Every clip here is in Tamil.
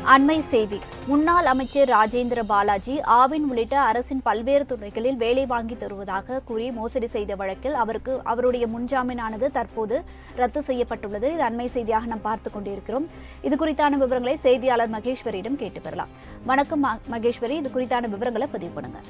அண்மை செய்தி முன்னாள் அமைச்சர் ராஜேந்திர பாலாஜி ஆவின் உள்ளிட்ட அரசின் பல்வேறு துறைகளில் வேலை வாங்கி தருவதாக கூறி மோசடி செய்த வழக்கில் அவருக்கு அவருடைய முன்ஜாமீனானது தற்போது ரத்து செய்யப்பட்டுள்ளது இது அண்மை செய்தியாக நாம் பார்த்துக் கொண்டிருக்கிறோம் இது குறித்தான விவரங்களை செய்தியாளர் மகேஸ்வரியிடம் கேட்டு பெறலாம் வணக்கம் ம- மகேஸ்வரி இது குறித்தான விவரங்களை பதிவு பண்ணுங்க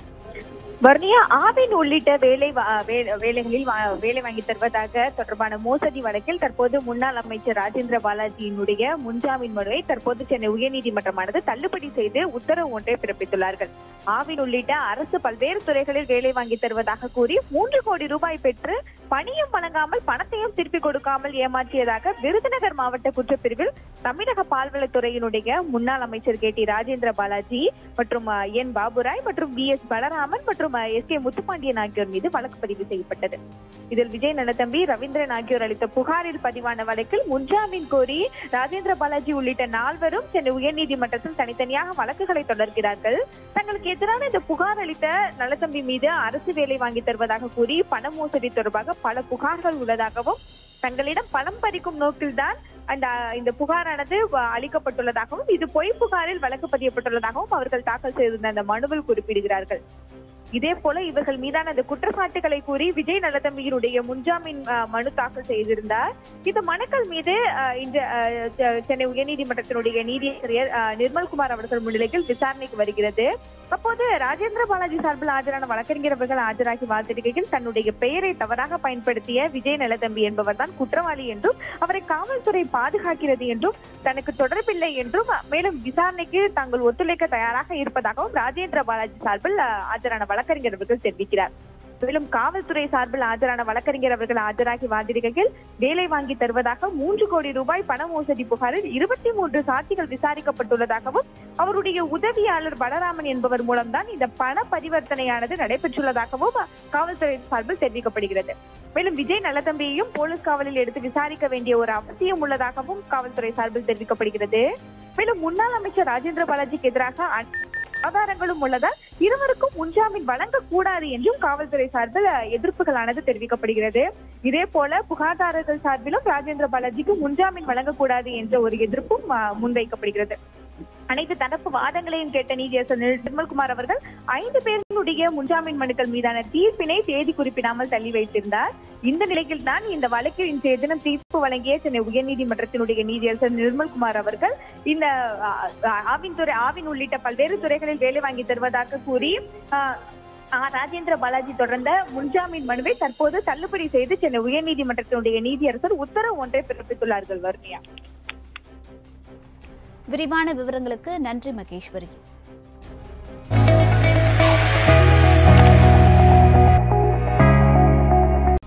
வர்ணியா ஆவின் உள்ளிட்ட வேலை வா- வே- வேலைகளில் வா- வேலை வாங்கி தருவதாக தொடர்பான மோசடி வழக்கில் தற்போது முன்னாள் அமைச்சர் ராஜேந்திர பாலாஜியினுடைய முன்ஜாமீன் மனுவை தற்போது சென்னை உயர்நீதிமன்றமானது தள்ளுபடி செய்து உத்தரவு ஒன்றை பிறப்பித்துள்ளார்கள் ஆவின் உள்ளிட்ட அரசு பல்வேறு துறைகளில் வேலை வாங்கி தருவதாக கூறி மூன்று கோடி ரூபாய் பெற்று பணியும் வழங்காமல் பணத்தையும் திருப்பி கொடுக்காமல் ஏமாற்றியதாக விருதுநகர் மாவட்ட குற்றப்பிரிவில் தமிழக பால்வளத்துறையினுடைய முன்னாள் அமைச்சர் கே டி ராஜேந்திர பாலாஜி மற்றும் அஹ், என் பாபுராய் மற்றும் வி எஸ் பலராமன் மற்றும் எஸ் கே முத்துப்பாண்டியன் ஆகியோர் மீது வழக்கு பதிவு செய்யப்பட்டது இதில் விஜய் நலத்தம்பி ரவீந்திரன் ஆகியோர் அளித்த புகாரில் பதிவான வழக்கில் முன்ஜாமீன் கோரி ராஜேந்திர பாலாஜி உள்ளிட்ட நால்வரும் சென்னை உயர்நீதிமன்றத்தில் தனித்தனியாக வழக்குகளை தொடர்கிறார்கள் தங்களுக்கு எதிரான இந்த புகார் அளித்த நலத்தம்பி மீது அரசு வேலை வாங்கி தருவதாக கூறி பண மோசடி தொடர்பாக பல புகார்கள் உள்ளதாகவும் தங்களிடம் பணம் பறிக்கும் நோக்கில்தான் அந்த இந்த புகாரானது வ- அளிக்கப்பட்டுள்ளதாகவும் இது பொய் புகாரில் வழக்கு பதியப்பட்டுள்ளதாகவும் அவர்கள் தாக்கல் செய்திருந்த அந்த மனுவில் குறிப்பிடுகிறார்கள் இதே போல இவர்கள் மீதான அந்த குற்றச்சாட்டுகளை கூறி விஜய் நலதம்பியினுடைய முன்ஜாமீன் அஹ், மனு தாக்கல் செய்திருந்தார் இந்த மனுக்கள் மீது அஹ், இன்று அஹ், செ- சென்னை உயர்நீதிமன்றத்தினுடைய நீதியரசர் அஹ், நிர்மல்குமார் அவர்கள் முன்னிலையில் விசாரணைக்கு வருகிறது அப்போது ராஜேந்திர பாலாஜி சார்பில் ஆஜரான வழக்கறிஞர் அவர்கள் ஆஜராகி வாதிடுகையில் தன்னுடைய பெயரை தவறாக பயன்படுத்திய விஜய் நலதம்பி என்பவர் தான் குற்றவாளி என்றும் அவரை காவல்துறை பாதுகாக்கிறது என்றும் தனக்கு தொடர்பில்லை என்றும் மேலும் விசாரணைக்கு தாங்கள் ஒத்துழைக்க தயாராக இருப்பதாகவும் ராஜேந்திர பாலாஜி சார்பில் அஹ், ஆஜரான வழக்கறிஞர் அவர்கள் தெரிவிக்கிறார் மேலும் காவல்துறை சார்பில் ஆஜரான வழக்கறிஞர் அவர்கள் ஆஜராகி வாதிடுகையில் வேலை வாங்கி தருவதாக மூன்று கோடி ரூபாய் பண மோசடி புகாரில் இருபத்தி மூன்று சாட்சிகள் விசாரிக்கப்பட்டுள்ளதாகவும் அவருடைய உதவியாளர் பலராமன் என்பவர் மூலம்தான் இந்த பண பரிவர்த்தனையானது நடைபெற்றுள்ளதாகவும் காவல்துறை சார்பில் தெரிவிக்கப்படுகிறது மேலும் விஜய் நலதம்பியையும் போலீஸ் காவலில் எடுத்து விசாரிக்க வேண்டிய ஒரு அவசியம் உள்ளதாகவும் காவல்துறை சார்பில் தெரிவிக்கப்படுகிறது மேலும் முன்னாள் அமைச்சர் ராஜேந்திர பாலாஜிக்கு எதிராக அனைத்து ஆதாரங்களும் உள்ளதால் இருவருக்கும் முன்ஜாமீன் வழங்கக்கூடாது என்றும் காவல்துறை சார்பில் அஹ், எதிர்ப்புகளானது தெரிவிக்கப்படுகிறது இதே போல புகார்தாரர்கள் சார்பிலும் ராஜேந்திர பாலாஜிக்கு முன்ஜாமீன் வழங்கக்கூடாது என்ற ஒரு எதிர்ப்பும் அஹ், முன்வைக்கப்படுகிறது அனைத்து தரப்பு வாதங்களையும் கேட்ட நீதியரசர் நிர்- நிர்மல்குமார் அவர்கள் ஐந்து பேர்களுடைய முன்ஜாமீன் மனுக்கள் மீதான தீர்ப்பினை தேதி குறிப்பிடாமல் தள்ளி வைத்திருந்தார் இந்த நிலையில் தான் இந்த வழக்கில் இன்றைய தினம் தீர்ப்பு வழங்கிய சென்னை உயர்நீதிமன்றத்தினுடைய நீதியரசர் நிர்மல்குமார் அவர்கள் இந்த அ, அ, ஆவின் துறை ஆவின் உள்ளிட்ட பல்வேறு துறைகளில் வேலை வாங்கி தருவதாக கூறி அ, ஆ, ராஜேந்திர பாலாஜி தொடர்ந்த முன்ஜாமீன் மனுவை தற்போது தள்ளுபடி செய்து சென்னை உயர்நீதிமன்றத்தினுடைய நீதியரசர் உத்தரவு ஒன்றை பிறப்பித்துள்ளார்கள் வர்ணியா விரிவான விவரங்களுக்கு நன்றி மகேஸ்வரி